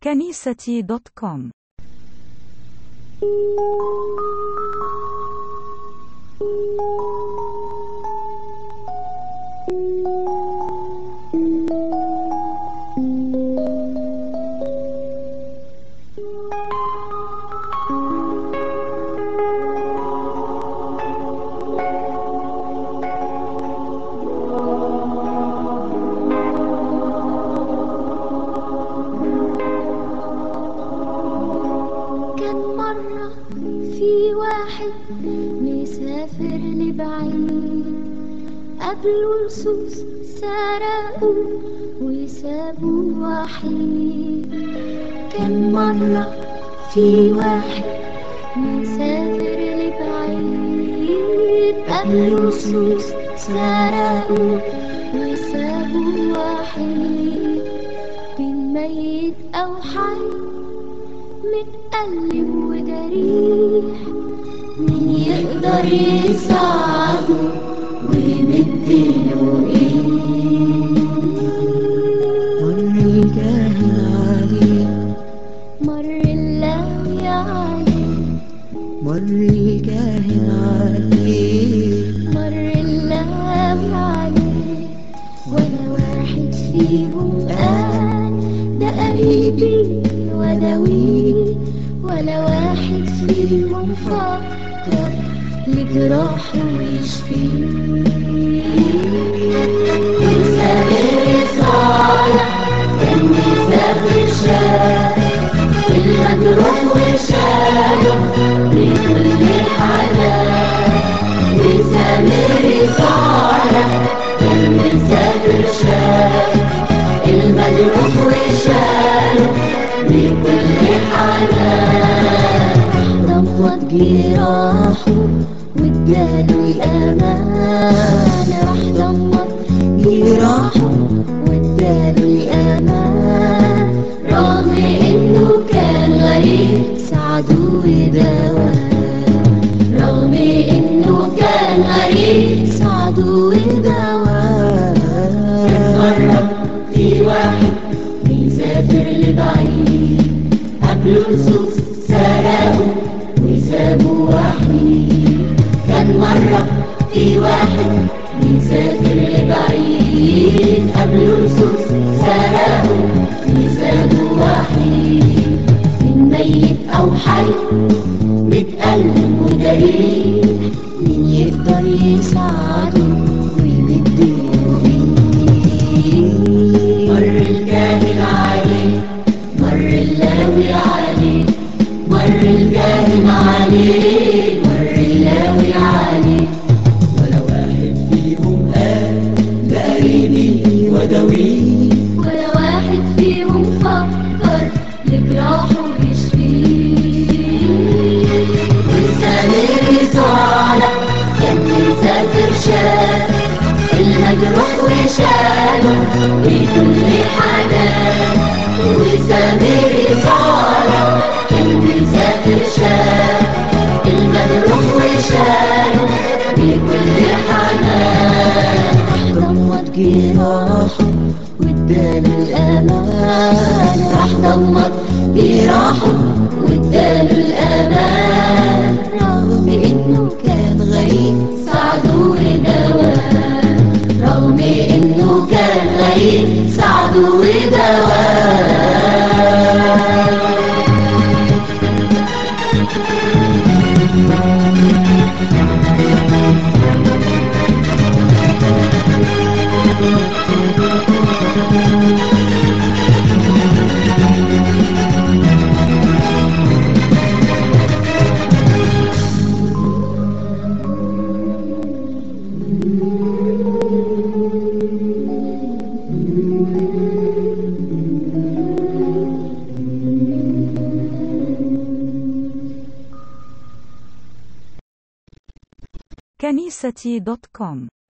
كنيستي دوت كوم كان مرة في واحد مسافر لبعيد قابله لصوص سرقوا وسابوه وحيد كان مرة في واحد مسافر لبعيد قابله لصوص سرقوا وسابوه وحيد بين ميت أو حي متألم وجريح مين يقدر يساعده ويمدله ايه مر الجاهل عليه مر اللاوي عليه مر الجاهل عليه مر اللاوي عليه ولا واحد فيهم قال ده قريبي وداويه ولا واحد فيهم فكر لجراحه يشفيه مسافر صالح كان مسافر شاب المجروح وشاله من كل حنان مسافر صالح كان مسافر شاب المجروح وشاله من كل حنان ضمت جراحه واداله الأمان راح ضمت جراحه واداله الأمان رغم إنه كان غريب ساعده ودواه رغم إنه كان غريب ساعده ودواه مرة في واحد بيسافر لبعيد قبله لصوص سرقوا وسابوا وحيد كان مرة في واحد بيسافر لبعيد قبله لصوص سرقوا وسابوا وحيد من ميت أو حي متألم ودليل مين يقدر يساعده ويمدله ايديه مر الجاهل عليه مر اللاوي عليه مر الجاهل عليه مر اللاوي عليه ولا واحد فيهم قال ده قريبي وداويه ولا واحد فيهم فكر لجراحه يشفيه والسمير صالح كان مسافر شاب المجروح وشاله بكل حنان وسمير صالح كان مسافر شاب المجروح وشاله بكل حنان ضمت جراحه واداله الأمان راح ضمت جراحه واداله الأمان رغم إنه كان غريب ساعده ودواه رغم إنه كان غريب ساعده ودواه كنيستي دوت كوم